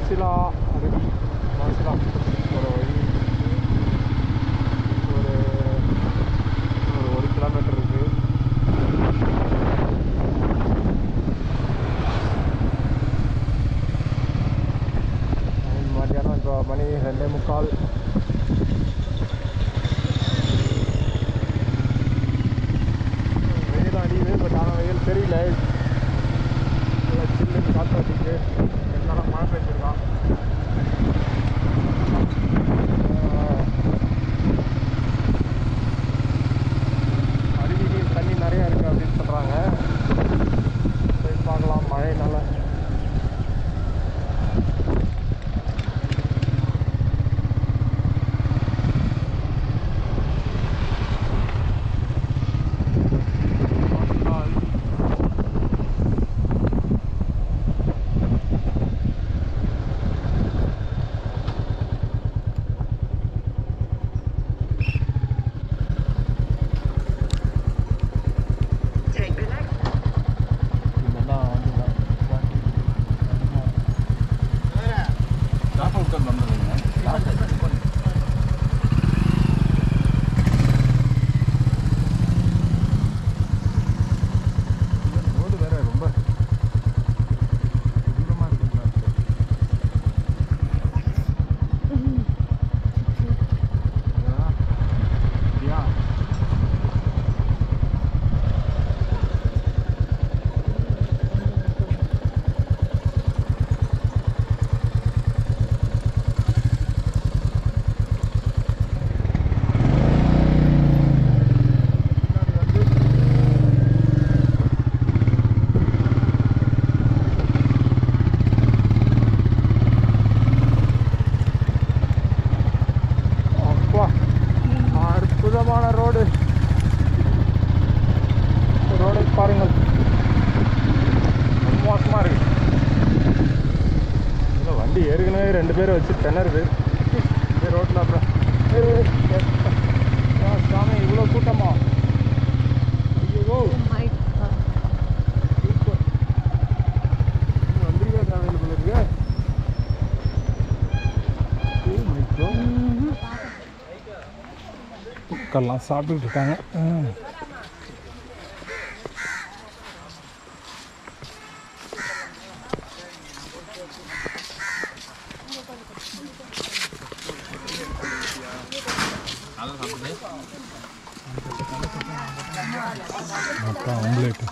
மாசிலா அருவி மாசிலா ஒரு வழி ஒரு ஒரு ஒரு கிலோமீட்டர் இருக்குது மத்தியானம் இப்போ மணி ரெண்டே முக்கால் வெயில் அடியுது பட் ஆனால் வெயில் தெரியல நல்லா சில்லுன்னு காற்று அடிக்கு என்னால மழை பெஞ்சிருக்கான் அருவியில் தண்ணி நிறையா இருக்குது அப்படின்னு சொல்கிறாங்க போய் பார்க்கலாம் மழைனால இதெல்லாம் வந்து ரோடு வேற ரொம்ப தூரமாக இருக்குங்களா யா பின்னாடி வந்து அப்பா அற்புதமான ரோடு ரோடை பாருங்கள் ரொம்ப மோசமாக இருக்கு இல்லை வண்டி ஏற்கனவே ரெண்டு பேரை வச்சு திணறுது இந்த ரோட்டில் அப்புறம் ஏய், ஏ, சாமி இவ்வளோ கூட்டமா ஐயோ சூப்பர் வந்திருக்கா தேவையில்லை போல இருக்கு Oh my God. புக்கெல்லாம் சாப்பிட்டுட்டு இருக்காங்க ஆ. முட்டை ஆம்லேட்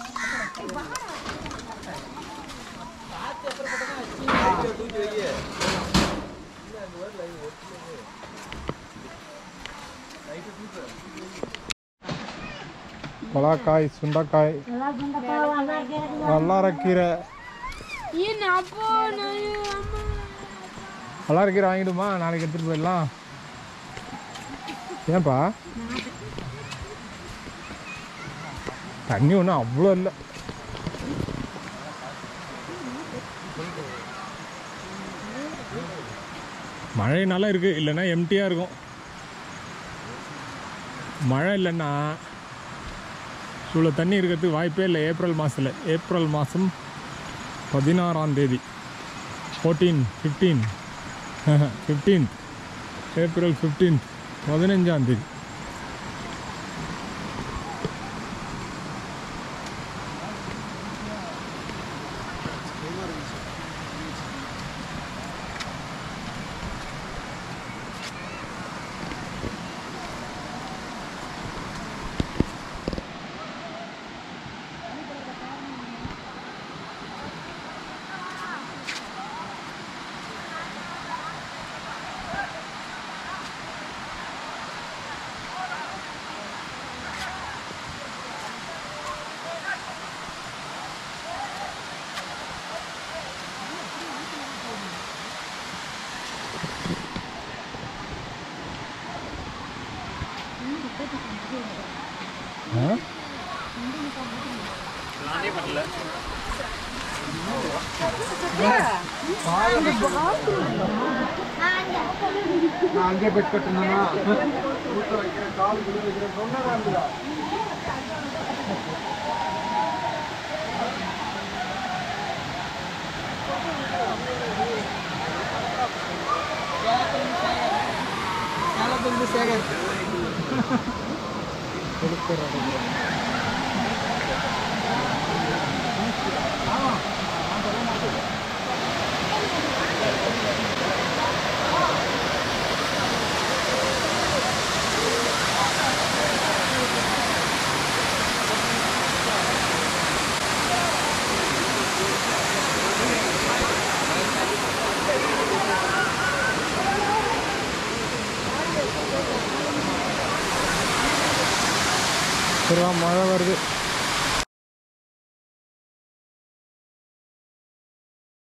கொலாக்காய் சுண்டைக்காய் வல்லாரக்கீரை ಏನು ಅಪ್ಪ ನಾನು ಅಮ್ಮ வல்லாரக்கீரை வாங்கிடுமா நாளைக்கு எடுத்துகிட்டு போயிடலாம் ஏன்பா தண்ணி ஒன்றும் அவ்வளோ இல்லை மழைனால இருக்கு இல்லைன்னா எம்டியாக இருக்கும் மழை இல்லைன்னா இவ்வளோ தண்ணி இருக்கிறதுக்கு வாய்ப்பே இல்லை ஏப்ரல் மாதத்தில் ஏப்ரல் மாதம் பதினாறாம் தேதி fourteen fifteen fifteenth April fifteenth பதினஞ்சாம் தேதி ஆ நான் அங்கே பெட் கட்டணும்னா சேகர் சரி வா மழை வருது